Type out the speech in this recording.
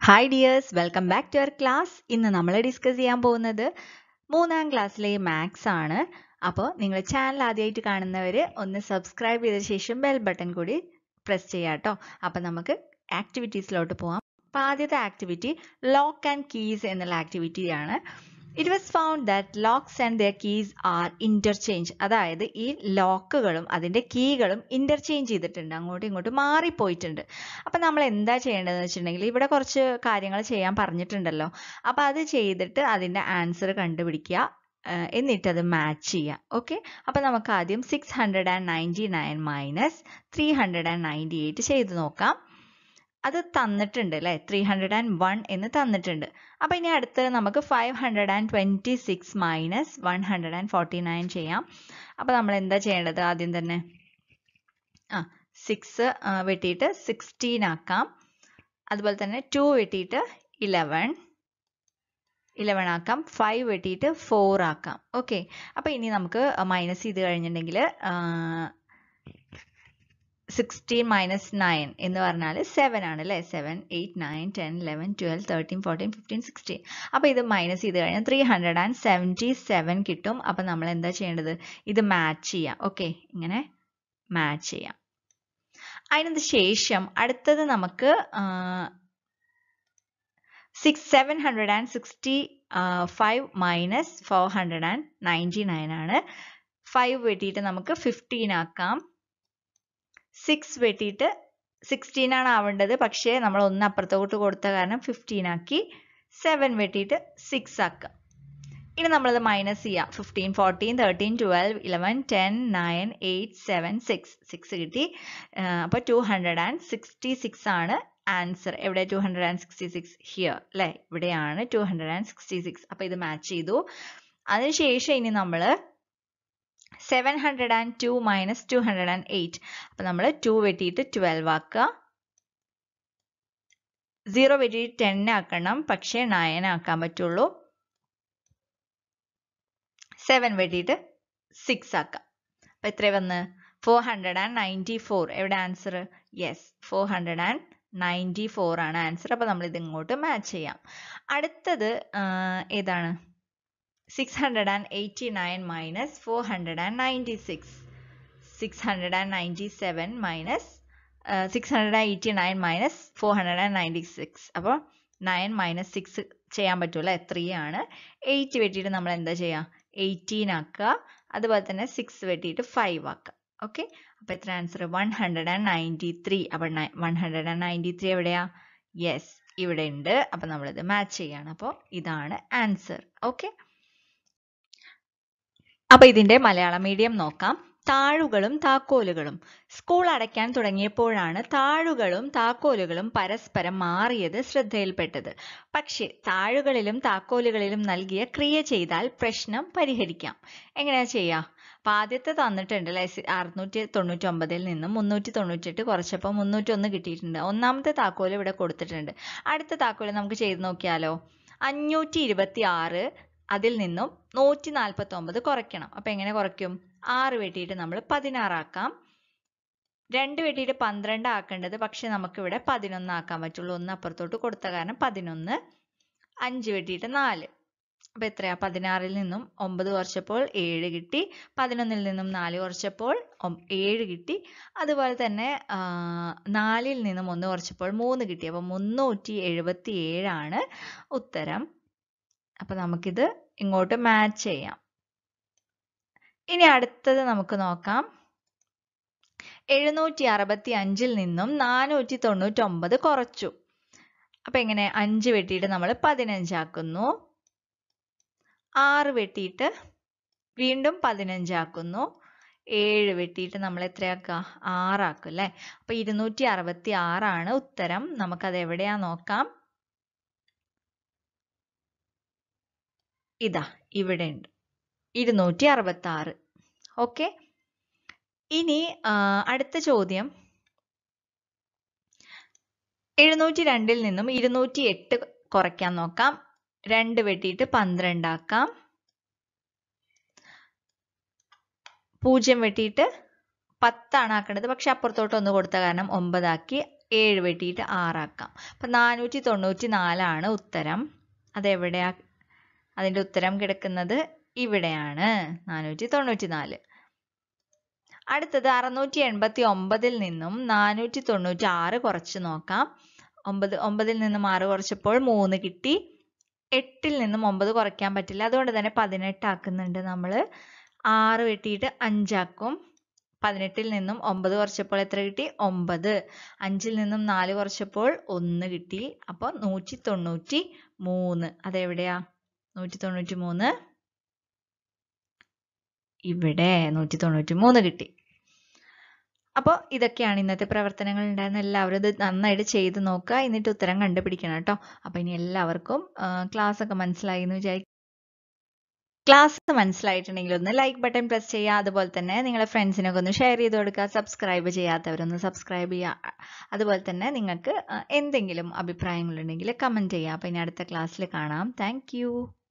hi dears welcome back to our class ഇന്ന് നമ്മൾ discuss ചെയ്യാൻ പോകുന്നത് മൂന്നാം ക്ലാസ്സിലെ മാത്സ് ആണ് അപ്പോൾ നിങ്ങൾ ചാനൽ ആദ്യമായിട്ട് കാണുന്നവർ ഒന്ന് സബ്സ്ക്രൈബ് ചെയ്ത ശേഷം ബെൽ ബട്ടൺ കൂടി പ്രസ് ചെയ്യാം കേട്ടോ അപ്പോൾ നമുക്ക് ആക്ടിവിറ്റീസിലോട്ട് പോവാം അപ്പോൾ ആദ്യത്തെ ആക്ടിവിറ്റി ലോക്ക് ആൻഡ് കീസ് എന്നുള്ള ആക്ടിവിറ്റിയാണ് it was found that locks and their keys are interchange അതായത് ഈ ലോക്കുകളും അതിൻ്റെ കീകളും ഇന്റർചേഞ്ച് ചെയ്തിട്ടുണ്ട് അങ്ങോട്ടും ഇങ്ങോട്ടും മാറിപ്പോയിട്ടുണ്ട് അപ്പം നമ്മൾ എന്താ ചെയ്യേണ്ടതെന്ന് വെച്ചിട്ടുണ്ടെങ്കിൽ ഇവിടെ കുറച്ച് കാര്യങ്ങൾ ചെയ്യാൻ പറഞ്ഞിട്ടുണ്ടല്ലോ അപ്പം അത് ചെയ്തിട്ട് അതിൻ്റെ ആൻസർ കണ്ടുപിടിക്കുക എന്നിട്ട് അത് മാച്ച് ചെയ്യുക ഓക്കെ അപ്പം നമുക്ക് ആദ്യം six hundred and ninety nine minus three hundred and ninety eight ചെയ്ത് നോക്കാം അത് തന്നിട്ടുണ്ട് അല്ലേ ത്രീ ഹൺഡ്രഡ് ആൻഡ് വൺ എന്ന് തന്നിട്ടുണ്ട് അപ്പോൾ ഇനി അടുത്ത് നമുക്ക് five hundred and twenty six minus one hundred and forty nine ചെയ്യാം അപ്പോൾ നമ്മൾ എന്താ ചെയ്യേണ്ടത് ആദ്യം തന്നെ ആ സിക്സ് വെട്ടിയിട്ട് സിക്സ്റ്റീൻ ആക്കാം അതുപോലെ തന്നെ ടു വെട്ടിയിട്ട് ഇലവൻ ഇലവൻ ആക്കാം ഫൈവ് വെട്ടിയിട്ട് ഫോർ ആക്കാം ഓക്കെ അപ്പോൾ ഇനി നമുക്ക് മൈനസ് ചെയ്ത് കഴിഞ്ഞിട്ടുണ്ടെങ്കിൽ സിക്സ്റ്റീൻ മൈനസ് നയൻ എന്ന് പറഞ്ഞാൽ സെവൻ ആണ് അല്ലേ seven eight nine ten eleven twelve thirteen fourteen fifteen sixteen അപ്പോൾ ഇത് മൈനസ് ചെയ്ത് കഴിഞ്ഞാൽ three hundred and seventy seven കിട്ടും അപ്പോൾ നമ്മൾ എന്താ ചെയ്യേണ്ടത് ഇത് മാച്ച് ചെയ്യാം ഓക്കെ ഇങ്ങനെ മാച്ച് ചെയ്യാം അതിനു ശേഷം അടുത്തത് നമുക്ക് six seven hundred and sixty five minus four hundred and ninety nine ആണ് ഫൈവ് വെട്ടിയിട്ട് നമുക്ക് ഫിഫ്റ്റീൻ ആക്കാം സിക്സ് വെട്ടിയിട്ട് സിക്സ്റ്റീൻ ആണ് ആവേണ്ടത് പക്ഷേ നമ്മൾ ഒന്ന് അപ്പുറത്തോട്ട് കൊടുത്ത കാരണം ഫിഫ്റ്റീൻ ആക്കി സെവൻ വെട്ടിയിട്ട് സിക്സ് ആക്കാം ഇനി നമ്മളത് മൈനസ് ചെയ്യാം fifteen fourteen thirteen twelve eleven ten nine eight seven six six കിട്ടി അപ്പോൾ two hundred and sixty six ആണ് ആൻസർ എവിടെ two hundred and sixty six here അല്ലേ ഇവിടെയാണ് two hundred and sixty six അപ്പോൾ ഇത് മാച്ച് ചെയ്തു അതിനുശേഷം ഇനി നമ്മൾ seven hundred and two minus two hundred and eight അപ്പം നമ്മൾ ടു വെട്ടിയിട്ട് ട്വൽവ് ആക്കുക സീറോ വെട്ടിയിട്ട് ടെൻ ആക്കണം പക്ഷേ നയൻ ആക്കാൻ പറ്റുള്ളൂ സെവൻ വെട്ടിയിട്ട് സിക്സ് ആക്കാം അപ്പം എത്ര വന്ന് four hundred and ninety four എവിടെ answer yes four hundred and ninety four ആണ് ആൻസർ അപ്പോൾ നമ്മൾ ഇത് ഇങ്ങോട്ട് മാച്ച് ചെയ്യാം അടുത്തത് ഏതാണ് six hundred and eighty nine minus four hundred and ninety six six hundred and ninety seven minus six hundred and eighty nine minus four hundred and ninety six അപ്പോൾ nine minus six ചെയ്യാൻ പറ്റുമല്ലോ three ആണ് eight വെട്ടിയിട്ട് നമ്മൾ എന്താ ചെയ്യുക eighteen ആക്കുക അതുപോലെ തന്നെ സിക്സ് വെട്ടിയിട്ട് ഫൈവ് ആക്കുക ഓക്കെ അപ്പോൾ എത്ര answer one hundred and ninety three അപ്പോൾ one hundred and ninety three എവിടെയാ യെസ് ഇവിടെ ഉണ്ട് അപ്പോൾ നമ്മളിത് മാച്ച് ചെയ്യാണ് അപ്പോൾ ഇതാണ് ആൻസർ ഓക്കെ അപ്പോൾ ഇതിൻ്റെ മലയാളം മീഡിയം നോക്കാം താഴുകളും താക്കോലുകളും സ്കൂൾ അടയ്ക്കാൻ തുടങ്ങിയപ്പോഴാണ് താഴുകളും താക്കോലുകളും പരസ്പരം മാറിയത് ശ്രദ്ധയിൽപ്പെട്ടത് പക്ഷേ താഴുകളിലും താക്കോലുകളിലും നൽകിയ ക്രിയ ചെയ്താൽ പ്രശ്നം പരിഹരിക്കാം എങ്ങനെയാ ചെയ്യാ അപ്പൊ ആദ്യത്തെ തന്നിട്ടുണ്ട് അല്ലെ അറുന്നൂറ്റി തൊണ്ണൂറ്റി ഒമ്പതിൽ നിന്നും മുന്നൂറ്റി തൊണ്ണൂറ്റെട്ട് കുറച്ചപ്പോൾ മുന്നൂറ്റി ഒന്ന് കിട്ടിയിട്ടുണ്ട് ഒന്നാമത്തെ താക്കോല് ഇവിടെ കൊടുത്തിട്ടുണ്ട് അടുത്ത താക്കോല് നമുക്ക് ചെയ്ത് നോക്കിയാലോ അഞ്ഞൂറ്റി ഇരുപത്തി ആറ് അതിൽ നിന്നും നൂറ്റി നാൽപ്പത്തി ഒമ്പത് കുറയ്ക്കണം അപ്പൊ എങ്ങനെ കുറയ്ക്കും ആറ് വെട്ടിയിട്ട് നമ്മൾ പതിനാറാക്കാം രണ്ട് വെട്ടിയിട്ട് പന്ത്രണ്ട് ആക്കേണ്ടത് പക്ഷെ നമുക്കിവിടെ പതിനൊന്ന് ആക്കാൻ പറ്റുള്ളൂ ഒന്ന് അപ്പുറത്തോട്ട് കൊടുത്ത കാരണം പതിനൊന്ന് അഞ്ച് വെട്ടിയിട്ട് നാല് അപ്പൊ എത്രയാ പതിനാറിൽ നിന്നും ഒമ്പത് കുറച്ചപ്പോൾ ഏഴ് കിട്ടി പതിനൊന്നിൽ നിന്നും നാല് കുറച്ചപ്പോൾ ഏഴ് കിട്ടി അതുപോലെ തന്നെ നാലിൽ നിന്നും ഒന്ന് കുറച്ചപ്പോൾ മൂന്ന് കിട്ടി അപ്പൊ മുന്നൂറ്റി എഴുപത്തി ഏഴാണ് ഉത്തരം അപ്പൊ നമുക്കിത് ഇങ്ങോട്ട് മാച്ച് ചെയ്യാം ഇനി അടുത്തത് നമുക്ക് നോക്കാം എഴുന്നൂറ്റി അറുപത്തി അഞ്ചിൽ നിന്നും നാനൂറ്റി തൊണ്ണൂറ്റി ഒമ്പത് കുറച്ചു അപ്പൊ എങ്ങനെ അഞ്ച് വെട്ടിയിട്ട് നമ്മൾ പതിനഞ്ചാക്കുന്നു ആറ് വെട്ടിയിട്ട് വീണ്ടും പതിനഞ്ചാക്കുന്നു ഏഴ് വെട്ടിയിട്ട് നമ്മൾ എത്രയാക്കുക ആറാക്കും അല്ലേ അപ്പൊ ഇരുന്നൂറ്റി അറുപത്തി ആറാണ് ഉത്തരം നമുക്കത് എവിടെയാ നോക്കാം ഇതാ ഇവിടെ ഉണ്ട് ഇരുന്നൂറ്റി അറുപത്തി ആറ് ഓക്കെ ഇനി അടുത്ത ചോദ്യം എഴുന്നൂറ്റി രണ്ടിൽ നിന്നും ഇരുന്നൂറ്റി എട്ട് കുറയ്ക്കാൻ നോക്കാം രണ്ട് വെട്ടിയിട്ട് പന്ത്രണ്ടാക്കാം പൂജ്യം വെട്ടിയിട്ട് പത്താണ് ആക്കേണ്ടത് പക്ഷെ അപ്പുറത്തോട്ട് ഒന്ന് കൊടുത്ത കാരണം ഒമ്പതാക്കി ഏഴ് വെട്ടിയിട്ട് ആറാക്കാം അപ്പം നാനൂറ്റി തൊണ്ണൂറ്റി നാലാണ് ഉത്തരം അതെവിടെയാ അതിൻ്റെ ഉത്തരം കിടക്കുന്നത് ഇവിടെയാണ് നാനൂറ്റി തൊണ്ണൂറ്റി നാല് അടുത്തത് അറുന്നൂറ്റി എൺപത്തി ഒമ്പതിൽ നിന്നും നാനൂറ്റി തൊണ്ണൂറ്റി ആറ് കുറച്ച് നോക്കാം ഒമ്പത് ഒമ്പതിൽ നിന്നും ആറ് കുറച്ചപ്പോൾ മൂന്ന് കിട്ടി എട്ടിൽ നിന്നും ഒമ്പത് കുറയ്ക്കാൻ പറ്റില്ല അതുകൊണ്ട് തന്നെ പതിനെട്ട് ആക്കുന്നുണ്ട് നമ്മൾ ആറ് വെട്ടിയിട്ട് അഞ്ചാക്കും പതിനെട്ടിൽ നിന്നും ഒമ്പത് കുറച്ചപ്പോൾ എത്ര കിട്ടി ഒമ്പത് അഞ്ചിൽ നിന്നും നാല് കുറച്ചപ്പോൾ ഒന്ന് കിട്ടി അപ്പോൾ നൂറ്റി തൊണ്ണൂറ്റി മൂന്ന് അതെവിടെയാ നൂറ്റി തൊണ്ണൂറ്റി മൂന്ന് ഇവിടെ നൂറ്റി തൊണ്ണൂറ്റി മൂന്ന് കിട്ടി അപ്പോൾ ഇതൊക്കെയാണ് ഇന്നത്തെ പ്രവർത്തനങ്ങൾ ഉണ്ടായിരുന്ന എല്ലാവരും ഇത് നന്നായിട്ട് ചെയ്ത് നോക്കുക എന്നിട്ട് ഉത്തരം കണ്ടുപിടിക്കണം കേട്ടോ അപ്പോൾ ഇനി എല്ലാവർക്കും ക്ലാസ് ഒക്കെ മനസ്സിലായി എന്ന് വിചാരിക്കും ക്ലാസ് മനസ്സിലായിട്ടുണ്ടെങ്കിൽ ഒന്ന് ലൈക്ക് ബട്ടൺ പ്രസ് ചെയ്യുക അതുപോലെ തന്നെ നിങ്ങളെ ഫ്രണ്ട്സിനൊക്കെ ഒന്ന് ഷെയർ ചെയ്ത് കൊടുക്കുക സബ്സ്ക്രൈബ് ചെയ്യാത്തവരൊന്ന് സബ്സ്ക്രൈബ് ചെയ്യുക അതുപോലെ തന്നെ നിങ്ങൾക്ക് എന്തെങ്കിലും അഭിപ്രായങ്ങളുണ്ടെങ്കിൽ കമൻറ്റ് ചെയ്യുക അപ്പോൾ ഇനി അടുത്ത ക്ലാസ്സിൽ കാണാം താങ്ക്